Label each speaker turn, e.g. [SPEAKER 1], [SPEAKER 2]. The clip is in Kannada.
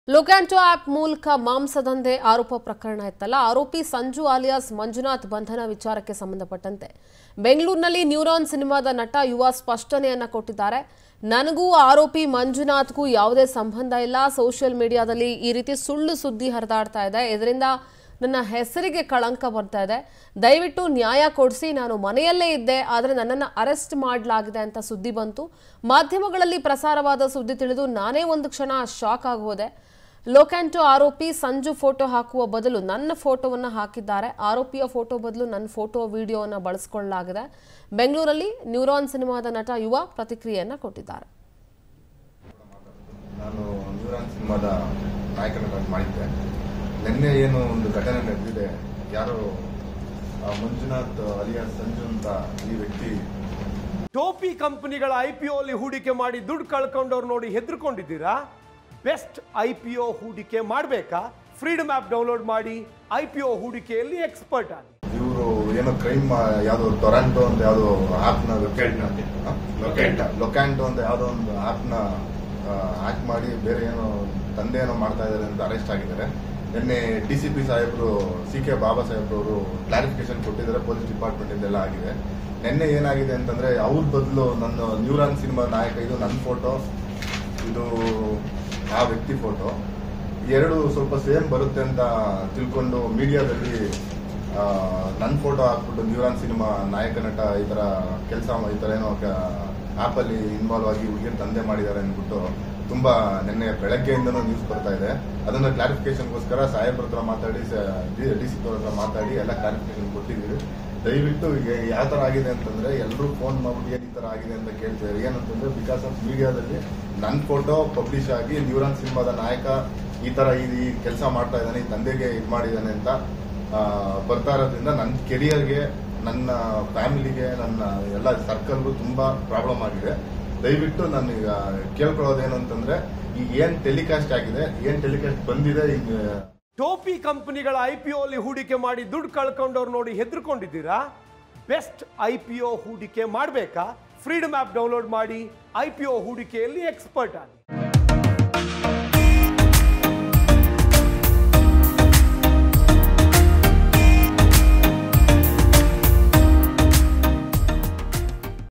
[SPEAKER 1] ಲೊಕ್ಯಾಂಟೋ ಆಪ್ ಮೂಲಕ ಮಾಂಸದಂಧೆ ಆರೋಪ ಪ್ರಕರಣ ಇತ್ತಲ್ಲ ಆರೋಪಿ ಸಂಜು ಆಲಿಯಾಸ್ ಮಂಜುನಾಥ್ ಬಂಧನ ವಿಚಾರಕ್ಕೆ ಸಂಬಂಧಪಟ್ಟಂತೆ ಬೆಂಗಳೂರಿನಲ್ಲಿ ನ್ಯೂರಾನ್ ಸಿನಿಮಾದ ನಟ ಯುವ ಸ್ಪಷ್ಟನೆಯನ್ನ ಕೊಟ್ಟಿದ್ದಾರೆ ನನಗೂ ಆರೋಪಿ ಮಂಜುನಾಥ್ಗೂ ಯಾವುದೇ ಸಂಬಂಧ ಇಲ್ಲ ಸೋಷಿಯಲ್ ಮೀಡಿಯಾದಲ್ಲಿ ಈ ರೀತಿ ಸುಳ್ಳು ಸುದ್ದಿ ಹರಿದಾಡ್ತಾ ಇದೆ ಇದರಿಂದ ನನ್ನ ಹೆಸರಿಗೆ ಕಳಂಕ ಬರ್ತಾ ಇದೆ ದಯವಿಟ್ಟು ನ್ಯಾಯ ಕೊಡಿಸಿ ನಾನು ಮನೆಯಲ್ಲೇ ಇದ್ದೆ ಆದರೆ ನನ್ನನ್ನು ಅರೆಸ್ಟ್ ಮಾಡಲಾಗಿದೆ ಅಂತ ಸುದ್ದಿ ಬಂತು ಮಾಧ್ಯಮಗಳಲ್ಲಿ ಪ್ರಸಾರವಾದ ಸುದ್ದಿ ತಿಳಿದು ನಾನೇ ಒಂದು ಕ್ಷಣ ಶಾಕ್ ಆಗೋದೆ ಲೋಕ್ಯಾಂಟೋ ಆರೋಪಿ ಸಂಜು ಫೋಟೋ ಹಾಕುವ ಬದಲು ನನ್ನ ಫೋಟೋವನ್ನು ಹಾಕಿದ್ದಾರೆ ಆರೋಪಿಯ ಫೋಟೋ ಬದಲು ನನ್ನ ಫೋಟೋ ವಿಡಿಯೋವನ್ನು ಬಳಸಿಕೊಳ್ಳಲಾಗಿದೆ ಬೆಂಗಳೂರಲ್ಲಿ ನ್ಯೂರಾನ್ ಸಿನಿಮಾದ ನಟ ಯುವ ಪ್ರತಿಕ್ರಿಯೆಯನ್ನ ಕೊಟ್ಟಿದ್ದಾರೆ
[SPEAKER 2] ನಾನು ನ್ಯೂರಾನ್ ಸಿನಿಮಾದ ನಾಯಕನಾಗಿ ಮಾಡಿದ್ದೆ ನಿನ್ನೆ ಏನು ಒಂದು ಘಟನೆ ನಡೆದಿದೆ ಯಾರು ಆ ಮಂಜುನಾಥ್ ಅಲಿಯಾಸ್ ಸಂಜು ಅಂತ ಈ ವ್ಯಕ್ತಿ
[SPEAKER 3] ಟೋಪಿ ಕಂಪನಿಗಳ ಐ ಪಿ ಅಲ್ಲಿ ಹೂಡಿಕೆ ಮಾಡಿ ದುಡ್ಡು ಕಳ್ಕೊಂಡವ್ರು ನೋಡಿ ಹೆದರ್ಕೊಂಡಿದ್ದೀರಾ ಬೆಸ್ಟ್ ಐ ಪಿ ಒ ಹೂಡಿಕೆ ಮಾಡಬೇಕಾ ಫ್ರೀಡಮ್ ಆ್ಯಪ್ ಡೌನ್ಲೋಡ್ ಮಾಡಿ ಐ ಪಿ ಒ ಹೂಡಿಕೆಯಲ್ಲಿ ಎಕ್ಸ್ಪರ್ಟ್ ಆಗಿ
[SPEAKER 2] ಇವರು ಏನೋ ಕ್ರೈಮ್ ಯಾವ್ದೋ ಟೊರಾಂಟೋ ಅಂತ ಯಾವ್ದೋ ಆಪ್ನ ಲೊಕ್ಯಾಂಟೋ ಅಂತ ಯಾವ್ದೋ ಒಂದು ಆಪ್ನ ಹ್ಯಾಕ್ ಮಾಡಿ ಬೇರೆ ಏನೋ ತಂದೆ ಏನೋ ಮಾಡ್ತಾ ಇದ್ದಾರೆ ಅಂತ ಅರೆಸ್ಟ್ ಆಗಿದ್ದಾರೆ ನಿನ್ನೆ ಡಿ ಸಿ ಪಿ ಸಾಹೇಬರು ಸಿ ಕೆ ಬಾಬಾ ಸಾಹೇಬ್ರು ಅವರು ಕ್ಲಾರಿಫಿಕೇಶನ್ ಕೊಟ್ಟಿದ್ದಾರೆ ಪೊಲೀಸ್ ಡಿಪಾರ್ಟ್ಮೆಂಟ್ ಇಂದೆಲ್ಲ ಆಗಿದೆ ನಿನ್ನೆ ಏನಾಗಿದೆ ಅಂತಂದ್ರೆ ಅವ್ರ ಬದಲು ನನ್ನ ನ್ಯೂರಾನ್ ಸಿನಿಮಾ ನಾಯಕ ಇದು ನನ್ನ ಫೋಟೋ ಇದು ಆ ವ್ಯಕ್ತಿ ಫೋಟೋ ಎರಡು ಸ್ವಲ್ಪ ಸೇಮ್ ಬರುತ್ತೆ ಅಂತ ತಿಳ್ಕೊಂಡು ಮೀಡಿಯಾದಲ್ಲಿ ನನ್ನ ಫೋಟೋ ಹಾಕ್ಬಿಟ್ಟು ನ್ಯೂರಾನ್ ಸಿನಿಮಾ ನಾಯಕ ನಟ ಈ ತರ ಕೆಲಸ ಈ ತರ ಏನೋ ಆ್ಯಪಲ್ಲಿ ಇನ್ವಾಲ್ವ್ ಆಗಿ ಹುಡುಗಿನ ತಂದೆ ಮಾಡಿದ್ದಾರೆ ಅಂದ್ಬಿಟ್ಟು ತುಂಬಾ ನಿನ್ನೆ ಬೆಳಗ್ಗೆಯಿಂದನೂ ನ್ಯೂಸ್ ಬರ್ತಾ ಇದೆ ಅದನ್ನ ಕ್ಲಾರಿಫಿಕೇಶನ್ಗೋಸ್ಕರ ಸಾಹೇಬ್ರ ಹತ್ರ ಮಾತಾಡಿ ಡಿ ಸಿ ಹತ್ರ ಮಾತಾಡಿ ಎಲ್ಲ ಕ್ಲಾರಿಫಿಕೇಶನ್ ಕೊಟ್ಟಿದ್ದೀವಿ ದಯವಿಟ್ಟು ಈಗ ಯಾವ ತರ ಆಗಿದೆ ಅಂತಂದ್ರೆ ಎಲ್ಲರೂ ಫೋನ್ ಮಾಡ್ಬಿಟ್ಟು ಏನ್ ಈ ತರ ಆಗಿದೆ ಅಂತ ಕೇಳ್ತಿದ್ದಾರೆ ಏನಂತಂದ್ರೆ ಬಿಕಾಸ್ ಆಫ್ ಮೀಡಿಯಾದಲ್ಲಿ ನನ್ನ ಫೋಟೋ ಪಬ್ಲಿಷ್ ಆಗಿ ನ್ಯೂರಾನ್ ಸಿನಿಮಾದ ನಾಯಕ ಈ ತರ ಈ ಕೆಲಸ ಮಾಡ್ತಾ ಇದ್ದಾನೆ ಈ ತಂದೆಗೆ ಇದು ಮಾಡಿದ್ದಾನೆ ಅಂತ ಆ, ಬರ್ತಾ ಇರೋದ್ರಿಂದ ನನ್ನ ಕೆರಿಯರ್ಗೆ ನನ್ನ ಫ್ಯಾಮಿಲಿಗೆ ನನ್ನ ಎಲ್ಲ ಸರ್ಕಲ್ಗೂ ತುಂಬಾ ಪ್ರಾಬ್ಲಮ್ ಆಗಿದೆ ದಯವಿಟ್ಟು ನಾನು ಈಗ ಕೇಳ್ಕೊಳ್ಳೋದೇನು ಅಂತಂದ್ರೆ ಈಗ ಏನ್ ಟೆಲಿಕಾಸ್ಟ್ ಆಗಿದೆ ಏನ್ ಟೆಲಿಕಾಸ್ಟ್ ಬಂದಿದೆ ಈಗ
[SPEAKER 3] ಟೋಪಿ ಕಂಪನಿಗಳ ಐ ಪಿ ಅಲ್ಲಿ ಹೂಡಿಕೆ ಮಾಡಿ ದುಡ್ಡು ಕಳ್ಕೊಂಡವ್ರು ನೋಡಿ ಹೆದರ್ಕೊಂಡಿದ್ದೀರಾ ಬೆಸ್ಟ್ ಐ ಪಿ ಒ ಹೂಡಿಕೆ ಮಾಡಬೇಕಾ ಫ್ರೀಡಮ್ ಆ್ಯಪ್ ಡೌನ್ಲೋಡ್ ಮಾಡಿ ಐ ಪಿ ಒ ಹೂಡಿಕೆಯಲ್ಲಿ ಎಕ್ಸ್ಪರ್ಟ್ ಆಗಿ